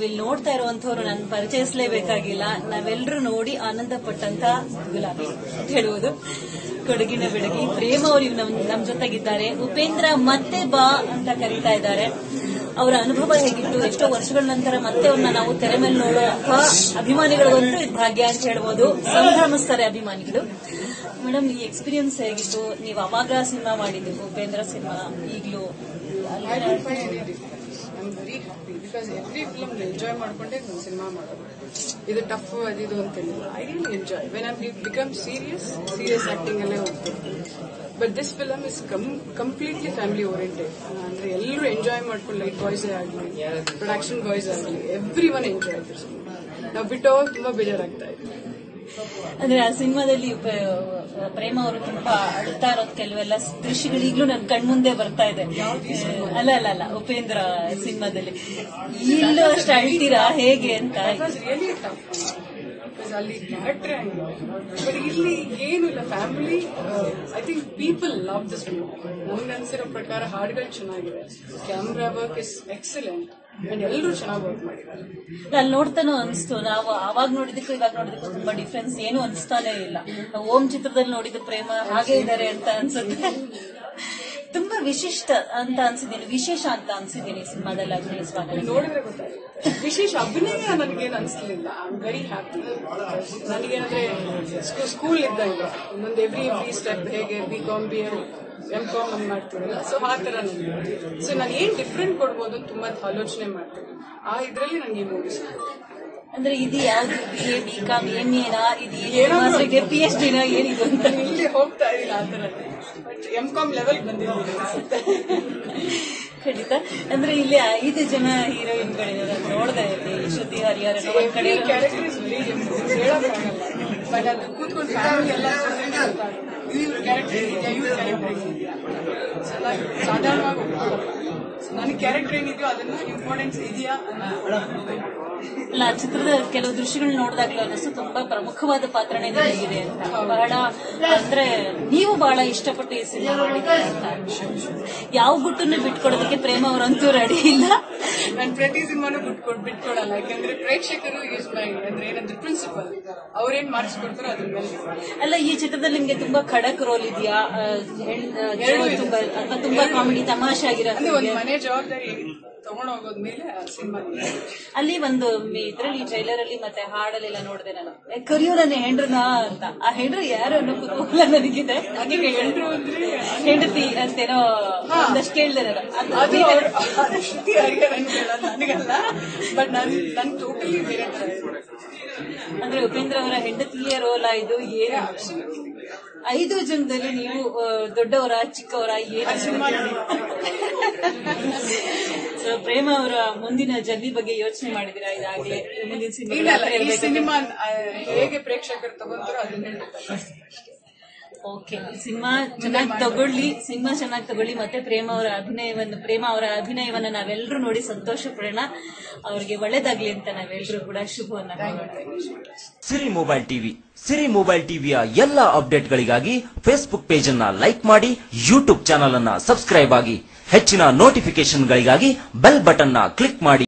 ಇಲ್ಲಿ ನೋಡ್ತಾ ಇರುವಂತವ್ರು ನಾನು ಪರಿಚಯಿಸಲೇಬೇಕಾಗಿಲ್ಲ ನಾವೆಲ್ಲರೂ ನೋಡಿ ಆನಂದ ಪಟ್ಟಂತ ಗುಲಾಬಿ ಅಂತ ಹೇಳುವುದು ಕೊಡಗಿನ ಬೆಳಗಿ ಪ್ರೇಮ ಅವರು ನಮ್ ನಮ್ ಜೊತೆಗಿದ್ದಾರೆ ಉಪೇಂದ್ರ ಮತ್ತೆ ಬಾ ಅಂತ ಕರೀತಾ ಇದ್ದಾರೆ ಅವರ ಅನುಭವ ಹೇಗಿತ್ತು ಎಷ್ಟೋ ವರ್ಷಗಳ ನಂತರ ಮತ್ತೆ ಅವ್ರನ್ನ ನಾವು ತೆರೆ ಮೇಲೆ ನೋಡುವಂತಹ ಅಭಿಮಾನಿಗಳಿಗಂತೂ ಇದು ಭಾಗ್ಯ ಅಂತ ಹೇಳ್ಬೋದು ಸಂಭ್ರಮಿಸ್ತಾರೆ ಅಭಿಮಾನಿಗಳು ಮೇಡಮ್ ಈ ಎಕ್ಸ್ಪೀರಿಯನ್ಸ್ ಹೇಗಿತ್ತು ನೀವು ಅವಾಗ ಸಿನಿಮಾ ಮಾಡಿದ್ದು ಉಪೇಂದ್ರ ಸಿನಿಮಾ ಈಗಲೂ I don't find any difference I am very happy because every film enjoy ಮಾಡ್ಕೊಂಡೆ ನಾನು ಸಿನಿಮಾ ಮಾಡೋದು ಇದು ಟಫ್ ಅದಿದು ಅಂತೇನಿಲ್ಲ I really enjoy when I become serious serious acting ಅಲ್ಲೇ ಹೋಗ್ತಿರ್ತೀನಿ but this film is completely family oriented ಅಂದ್ರೆ ಎಲ್ಲರೂ enjoy ಮಾಡ್ಕೊಂಡು light ಬಾಯ್ಸೇ ಆಗಲಿ ಪ್ರೊಡಕ್ಷನ್ ಬಾಯ್ಸ್ ಆಗಲಿ ಎವ್ರಿ ಒನ್ ಎಂಜಾಯ್ ಆಯ್ತು ನಾವು ಬಿಟ್ಟೋವಾಗ ತುಂಬಾ ಬೇಜಾರಾಗ್ತಾ ಇದೆ ಅಂದ್ರೆ ಆ ಸಿನಿಮಾದಲ್ಲಿ ಉಪ- ಪ್ರೇಮ ಅವರು ತುಂಬಾ ಅಳ್ತಾ ಇರೋದು ಕೆಲವೆಲ್ಲ ದೃಶ್ಯಗಳು ಈಗಲೂ ನನ್ನ ಕಣ್ಮುಂದೆ ಬರ್ತಾ ಇದೆ ಅಲ್ಲ ಅಲ್ಲ ಅಲ್ಲ ಉಪೇಂದ್ರ ಸಿನಿಮಾದಲ್ಲಿ ಇಲ್ಲೂ ಅಷ್ಟು ಅಳ್ತೀರಾ ಹೇಗೆ ಅಂತ ವಾಸ್ ರಿಯಲಿ ಟಫ್ ಬಿಕಾಸ್ ಅಲ್ಲಿ ಕ್ಯಾರೆಕ್ಟರ್ ಹಂಗೆ ಬಟ್ ಇಲ್ಲಿ ಏನು ಇಲ್ಲ family I think people love this movie ನಮ್ಗೆ ಅನ್ಸಿರೋ ಪ್ರಕಾರ ಹಾಡುಗಳು ಚೆನ್ನಾಗಿದೆ camera work is excellent and ಎಲ್ಲರೂ ಚೆನ್ನಾಗಿ ವರ್ಕ್ ಮಾಡಿದ್ದಾರೆ ಅಲ್ಲಿ ನೋಡ್ತಾನೂ ಅನಿಸ್ತು ನಾವು ಆವಾಗ ನೋಡಿದಕ್ಕೂ ಇವಾಗ ನೋಡಿದಕ್ಕೂ ತುಂಬಾ ಡಿಫ್ರೆನ್ಸ್ ಏನು ಅನಿಸ್ತಾನೆ ಇಲ್ಲ ಓಂ ಚಿತ್ರದಲ್ಲಿ ನೋಡಿದ ಪ್ರೇಮ ಹಾಗೆ ಇದ್ದಾರೆ ಅಂತ ಅನ್ಸುತ್ತೆ ತುಂಬಾ ವಿಶಿಷ್ಟ ಅಂತ ಅನ್ಸಿದ್ದೀನಿ ವಿಶೇಷ ಅಂತ ಅನ್ಸಿದ್ದೀನಿ ಸಿನಿಮಾದಲ್ಲಿ ಅಭಿನಯಿಸುವಾಗ ನೋಡಿದ್ರೆ ಗೊತ್ತಾಗುತ್ತೆ ವಿಶೇಷ ಅಭಿನಯ ನನಗೇನು ಅನಿಸ್ಲಿಲ್ಲ ಐ ಆಮ್ ವೆರಿ ಹ್ಯಾಪಿ ನನಗೇನಂದ್ರೆ ಸ್ಕೂಲ್ ಇದ್ದಂಗೆ ಒಂದೊಂದು ಎವ್ರಿ ಎವ್ರಿ ಸ್ಟೆಪ್ ಹೇಗೆ B com B M M com ಹಂಗೆ ಮಾಡ್ತೀರಲ್ಲ ಸೊ ಆ ಥರ ನನಗೆ ಸೊ ನಾನು ಏನು ಡಿಫ್ರೆಂಟ್ ಕೊಡ್ಬೋದು ಅಂತ ತುಂಬಾ ಆಲೋಚನೆ ಮಾಡ್ತೀನಿ ಆ ಇದರಲ್ಲಿ ನನಗೆ ಈ ಮೂವಿ ಅಂದ್ರೆ ಇದು ಯಾವ್ದು B A B com M ಎನಾ ಇದು ಮಾಸ್ಟರ್ಗೆ ಪಿ ಎಚ್ ಡಿನ ಏನಿದು ಅಂತ ನಾನು ಇಲ್ಲಿ ಹೋಗ್ತಾ ಇದ್ದೀನಿ ಆ ಥರನೇ ಬಟ್ ಎಂ ಕಾಮ್ ಲೆವೆಲ್ ಬಂದಿದ್ದೀನಿ ಅನ್ಸುತ್ತೆ ಖಂಡಿತ ಅಂದ್ರೆ ಇಲ್ಲಿ ಐದು ಜನ ಹೀರೋಯಿನ್ಗಳಿದ್ದಾರೆ ನೋಡ್ದೆ ಇಲ್ಲಿ ಶ್ರುತಿ ಹರಿಹರನ್ ಒಂದ್ ಕಡೆ ಎವ್ರಿ ಕ್ಯಾರೆಕ್ಟರ್ ಇಸ್ ವೆರಿ ಹೇಳೋಕ್ಕಾಗಲ್ಲ ಬಟ್ ಅದು ಕೂತ್ಕೊಂಡು ಫ್ಯಾಮಿಲಿ ಎಲ್ಲ ಸೇರಿದ್ರೆ ಗೊತ್ತಾಗುತ್ತೆ ಇವ್ರ ಕ್ಯಾರೆಕ್ಟರ್ ಇದೆಯಾ ಇವ್ರ ಕ್ಯಾರೆಕ್ಟರ್ ಇದೆಯಾ ಚೆನ್ನಾಗಿ ಸಾಧಾರಣವಾಗಿ ಒಪ್ಕೊಳ್ಳಲ್ಲ ನನಗೆ ಕ್ಯಾರೆಕ್ಟರ್ ಏನಿದೆಯೋ ಅದನ್ನ ಇಂಪಾರ್ಟೆನ್ಸ್ ಇದೆಯಾ ಅನ್ನೋ ಅಲ್ಲ ಆ ಚಿತ್ರದ ಕೆಲವು ದೃಶ್ಯಗಳು ನೋಡಿದಾಗ್ಲೂ ಅನ್ನಿಸ್ತು ತುಂಬಾ ಪ್ರಮುಖವಾದ ಪಾತ್ರನೇ ನಿಮಗಿದೆ ಅಂತ ಬಹಳ ಅಂದ್ರೆ ನೀವು ಬಹಳ ಇಷ್ಟಪಟ್ಟು ಈ ಸಿನಿಮಾ ಮಾಡಿದ್ದೀರಿ ಅಂತ ಯಾವ ಗುಟ್ಟನ್ನು ಬಿಟ್ಕೊಡೋದಕ್ಕೆ ಪ್ರೇಮ ಅವರಂತೂ ರೆಡಿ ಇಲ್ಲ ನಾನು ಪ್ರತಿ ಸಿನಿಮಾನು ಬಿಟ್ಕೊಡ್ ಬಿಟ್ಕೊಡಲ್ಲ ಯಾಕಂದ್ರೆ ಪ್ರೇಕ್ಷಕರು ಇಸ್ ಮೈ ಅಂದ್ರೆ ಏನಂದ್ರೆ ಪ್ರಿನ್ಸಿಪಲ್ ಅವ್ರೇನ್ ಮಾಡಿಸ್ಕೊಡ್ತಾರೋ ಅದ್ರ ಮೇಲೆ ಅಲ್ಲ ಈ ಚಿತ್ರದಲ್ಲಿ ನಿಮ್ಗೆ ತುಂಬಾ ಖಡಕ್ ರೋಲ್ ಇದೆಯಾ ಆ, ಹೆಣ್- ಆ, ಜನ ತುಂಬಾ ಅಥವಾ ತುಂಬಾ ಕಾಮಿಡಿ ತಮಾಷೆ ಅಂದ್ರೆ ಆಗಿರೋ ಒಂದು ಮನೆ ಜವಾಬ್ದಾರಿ ತಗೊಂಡೋಗೋದ್ಮೇಲೆ ಸಿನಿಮಾ ಅಲ್ಲಿ ಒಂದು ಮಿ- ಇದ್ರಲ್ಲಿ ಟ್ರೈಲರ್ ಅಲ್ಲಿ ಮತ್ತೆ ಹಾಡಲ್ಲೆಲ್ಲ ನೋಡಿದೆ ನಾನು ಏ, ಕರಿಯೋ ನನ್ನ ಹೆಂಡ್ರನ ಅಂತ ಆ ಹೆಂಡ್ರು ಯಾರು ಅನ್ನೋ ಕುತೂಹಲ ನನಗಿದೆ ಹಾಗೆ ಎಲ್ರು ಅಂದ್ರೆ ಹೆಂಡತಿ ಅಂತೇನೋ ಒಂದಷ್ಟು ಕೇಳಿದೆ ನಾನು ಅದು ಅದು ಅವ್ರು ಅದು ಶ್ರುತಿ ಹರಿಹರನ್ ಹೇಳೋದು ನನಗಲ್ಲ ಬಟ್ ನನ್ ನನ್ ಟೋಟಲಿ ಬೇರೆ ತರ ಇದೆ. ಅಂದ್ರೆ ಉಪೇಂದ್ರ ಅವರ ಹೆಂಡತಿಯ ರೋಲ್ ಇದು ಏನು ಐದು ಜನದಲ್ಲಿ ನೀವು ಆ, ದೊಡ್ಡವರ ಚಿಕ್ಕವರ ಏನು ಸಿನಿಮಾ ಸೊ ಪ್ರೇಮ ಅವರ ಮುಂದಿನ ಜರ್ನಿ ಬಗ್ಗೆ ಯೋಚನೆ ಮಾಡಿದಿರಾ ಇದಾಗ್ಲೇ ಮುಂದಿನ ಇಲ್ಲ ಅಲ್ಲ, ಈ ಸಿನಿಮಾ ಸಿನಿಮಾ ಆ, ಹೇಗೆ ಪ್ರೇಕ್ಷಕರು ತಗೊಂತಾರೋ ಅದನ್ನೇ ಗೊತ್ತಾಗುತ್ತೆ. ಓಕೆ ಸಿನಿಮಾ ಚೆನ್ನಾಗಿ ತಗೊಳ್ಳಿ ಸಿನಿಮಾ ಚೆನ್ನಾಗಿ ತಗೊಳ್ಳಿ ಮತ್ತೆ ಪ್ರೇಮ ಅವರ ಅಭಿನಯವನ್ನು ಪ್ರೇಮ ಅವರ ಅಭಿನಯವನ್ನ ನಾವೆಲ್ಲರೂ ನೋಡಿ ಸಂತೋಷ ಪಡೋಣ ಅವ್ರಿಗೆ ಒಳ್ಳೇದಾಗ್ಲಿ ಅಂತ ನಾವೆಲ್ಲರೂ ಕೂಡ ಶುಭವನ್ನ ಕೋರೋಣ. Siri mobile TV Siri mobile ಟಿವಿಯ ಎಲ್ಲ ಅಪ್ಡೇಟ್ಗಳಿಗಾಗಿ ಫೇಸ್ಬುಕ್ ಪೇಜ್ ಅನ್ನ ಲೈಕ್ ಮಾಡಿ ಯೂಟ್ಯೂಬ್ ಚಾನಲ್ ಅನ್ನ ಸಬ್ಸ್ಕ್ರೈಬ್ ಆಗಿ ಹೆಚ್ಚಿನ ನೋಟಿಫಿಕೇಶನ್ಗಳಿಗಾಗಿ ಬೆಲ್ ಬಟನ್ ನ ಕ್ಲಿಕ್ ಮಾಡಿ